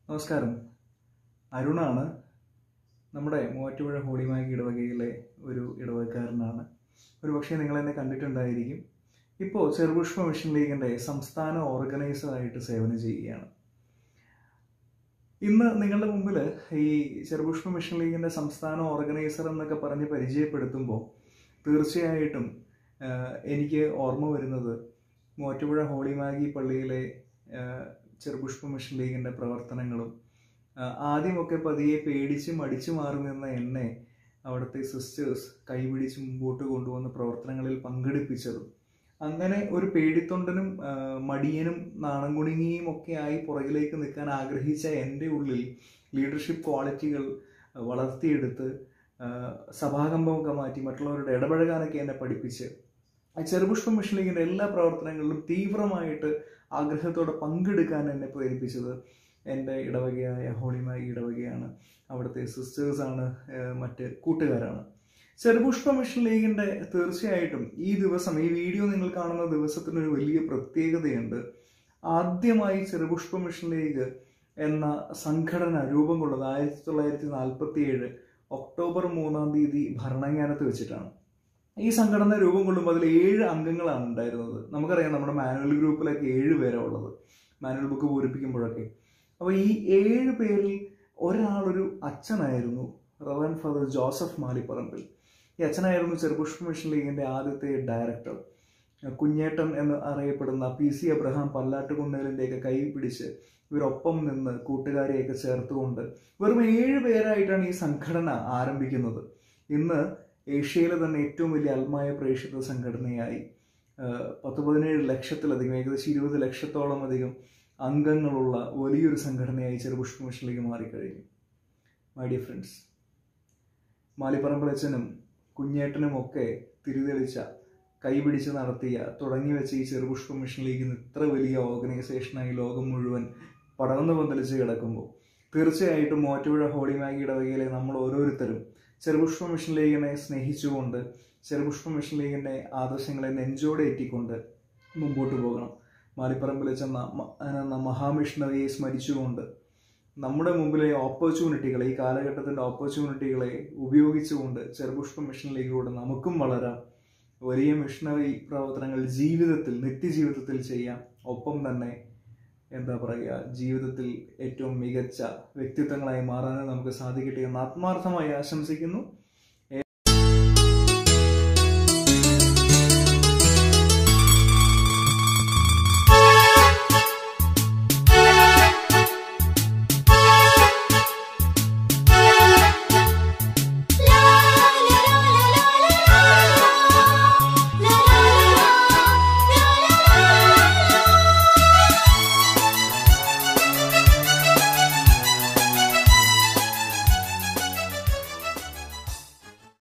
നമസ്കാരം അരുണാണ് നമ്മുടെ മൂവാറ്റുപുഴ ഹോളിമാക്കി ഇടവകയിലെ ഒരു ഇടവകക്കാരനാണ് ഒരു പക്ഷേ നിങ്ങൾ എന്നെ കണ്ടിട്ടുണ്ടായിരിക്കും ഇപ്പോൾ ചെറുപുഷ്പ മിഷൻ ലീഗിൻ്റെ സംസ്ഥാന ഓർഗനൈസറായിട്ട് സേവനം ചെയ്യുകയാണ് ഇന്ന് നിങ്ങളുടെ മുമ്പിൽ ഈ ചെറുപുഷ്പ മിഷൻ ലീഗിൻ്റെ സംസ്ഥാന ഓർഗനൈസർ എന്നൊക്കെ പറഞ്ഞ് പരിചയപ്പെടുത്തുമ്പോൾ തീർച്ചയായിട്ടും ആഹ്, എനിക്ക് ഓർമ്മ വരുന്നത് മൂവാറ്റുപുഴ ഹോളിമാഗി പള്ളിയിലെ ആഹ്, ചെറുപുഷ്പ മിഷൻ ലീഗിൻ്റെ പ്രവർത്തനങ്ങളും ആഹ്, ആദ്യമൊക്കെ പതിയെ പേടിച്ച് മടിച്ചു മാറി നിന്ന എന്നെ അവിടുത്തെ സിസ്റ്റേഴ്സ് കൈപിടിച്ച് മുമ്പോട്ട് കൊണ്ടുവന്ന് പ്രവർത്തനങ്ങളിൽ പങ്കെടുപ്പിച്ചതും അങ്ങനെ ഒരു പേടിത്തൊണ്ടനും ആഹ്, മടിയനും നാണംകുണുങ്ങിയും ഒക്കെ ആയി പുറകിലേക്ക് നിൽക്കാൻ ആഗ്രഹിച്ച എൻ്റെ ഉള്ളിൽ ലീഡർഷിപ്പ് ക്വാളിറ്റികൾ വളർത്തിയെടുത്ത് ആഹ്, സഭാകമ്പമൊക്കെ മാറ്റി മറ്റുള്ളവരുടെ ഇടപഴകാനൊക്കെ എന്നെ പഠിപ്പിച്ച് ആ ചെറുപുഷ്പ മിഷൻ ലീഗിൻ്റെ എല്ലാ പ്രവർത്തനങ്ങളിലും തീവ്രമായിട്ട് ആഗ്രഹത്തോടെ പങ്കെടുക്കാൻ എന്നെ പ്രേരിപ്പിച്ചത് എൻ്റെ ഇടവകയായ ഹോളിമായി ഇടവകയാണ് അവിടുത്തെ സിസ്റ്റേഴ്സാണ് മറ്റ് കൂട്ടുകാരാണ് ചെറുപുഷ്പ മിഷൻ ലീഗിൻ്റെ തീർച്ചയായിട്ടും ഈ ദിവസം ഈ വീഡിയോ നിങ്ങൾ കാണുന്ന ദിവസത്തിനൊരു വലിയ പ്രത്യേകതയുണ്ട് ആദ്യമായി ചെറുപുഷ്പ മിഷൻ ലീഗ് എന്ന സംഘടന രൂപം കൊള്ളത് ആയിരത്തി തൊള്ളായിരത്തി നാൽപ്പത്തി ഏഴ് ഒക്ടോബർ മൂന്നാം തീയതി ഭരണങ്ങാനത്ത് വെച്ചിട്ടാണ് ഈ സംഘടന രൂപം കൊള്ളുമ്പോൾ അതിൽ ഏഴ് അംഗങ്ങളാണ് ഉണ്ടായിരുന്നത് നമുക്കറിയാം നമ്മുടെ മാനുവൽ ഗ്രൂപ്പിലൊക്കെ ഏഴ് പേരാണ് ഉള്ളത് മാനുവൽ ബുക്ക് പൂരിപ്പിക്കുമ്പോഴൊക്കെ അപ്പോൾ ഈ ഏഴ് പേരിൽ ഒരാളൊരു അച്ഛനായിരുന്നു റവൻ ഫാദർ ജോസഫ് മാലിപ്പറമ്പിൽ ഈ അച്ഛനായിരുന്നു ചെറുപുഷ്പ മിഷൻ ലീഗിൻ്റെ ആദ്യത്തെ ഡയറക്ടർ കുഞ്ഞേട്ടൻ എന്ന് അറിയപ്പെടുന്ന പി സി അബ്രഹാം പല്ലാട്ടുകുന്നേലിൻ്റെയൊക്കെ കൈ പിടിച്ച് ഇവരൊപ്പം നിന്ന് കൂട്ടുകാരെയൊക്കെ ചേർത്തുകൊണ്ട് വെറും ഏഴ് പേരായിട്ടാണ് ഈ സംഘടന ആരംഭിക്കുന്നത് ഇന്ന് ഏഷ്യയിലെ തന്നെ ഏറ്റവും വലിയ അൽമായ പ്രേക്ഷിത സംഘടനയായി ആഹ് പത്ത് പതിനേഴ് ലക്ഷത്തിലധികം ഏകദേശം ഇരുപത് ലക്ഷത്തോളം അധികം അംഗങ്ങളുള്ള വലിയൊരു സംഘടനയായി ചെറുപുഷ്പ മിഷൻ ലീഗ് മാറിക്കഴിഞ്ഞു മൈ ഡിയർ ഫ്രണ്ട്സ് മാലിപ്പറമ്പലച്ചനും കുഞ്ഞേട്ടനും ഒക്കെ തിരിതെളിച്ച കൈപിടിച്ച് നടത്തിയ തുടങ്ങി വെച്ച ഈ ചെറുപുഷ്പ മിഷൻ ലീഗിന് ഇത്ര വലിയ ഓർഗനൈസേഷനായി ലോകം മുഴുവൻ പടർന്നു പന്തലിച്ച് കിടക്കുമ്പോൾ തീർച്ചയായിട്ടും മോറ്റുപുഴ ഹോളി മാഗി ഇടവകയിലെ നമ്മൾ ഓരോരുത്തരും ചെറുപുഷ്പ മിഷൻ ലീഗിനെ സ്നേഹിച്ചുകൊണ്ട് ചെറുപുഷ്പ മിഷൻ ലീഗിൻ്റെ ആദർശങ്ങളെ നെഞ്ചോടെ ഏറ്റിക്കൊണ്ട് മുമ്പോട്ട് പോകണം മാലിപ്പറമ്പിൽ ചെന്ന മ- എന്ന മഹാമിഷണറിയെ സ്മരിച്ചുകൊണ്ട് നമ്മുടെ മുമ്പിലെ ഓപ്പർച്യൂണിറ്റികളെ ഈ കാലഘട്ടത്തിൻ്റെ ഓപ്പർച്യൂണിറ്റികളെ ഉപയോഗിച്ചുകൊണ്ട് ചെറുപുഷ്പ മിഷൻ ലീഗിലൂടെ നമുക്കും വളരാം വലിയ മിഷണറി പ്രവർത്തനങ്ങൾ ജീവിതത്തിൽ നിത്യജീവിതത്തിൽ ചെയ്യാം ഒപ്പം തന്നെ എന്താ പറയുക ജീവിതത്തിൽ ഏറ്റവും മികച്ച വ്യക്തിത്വങ്ങളായി മാറാനും നമുക്ക് സാധിക്കട്ടെ എന്ന് ആത്മാർത്ഥമായി ആശംസിക്കുന്നു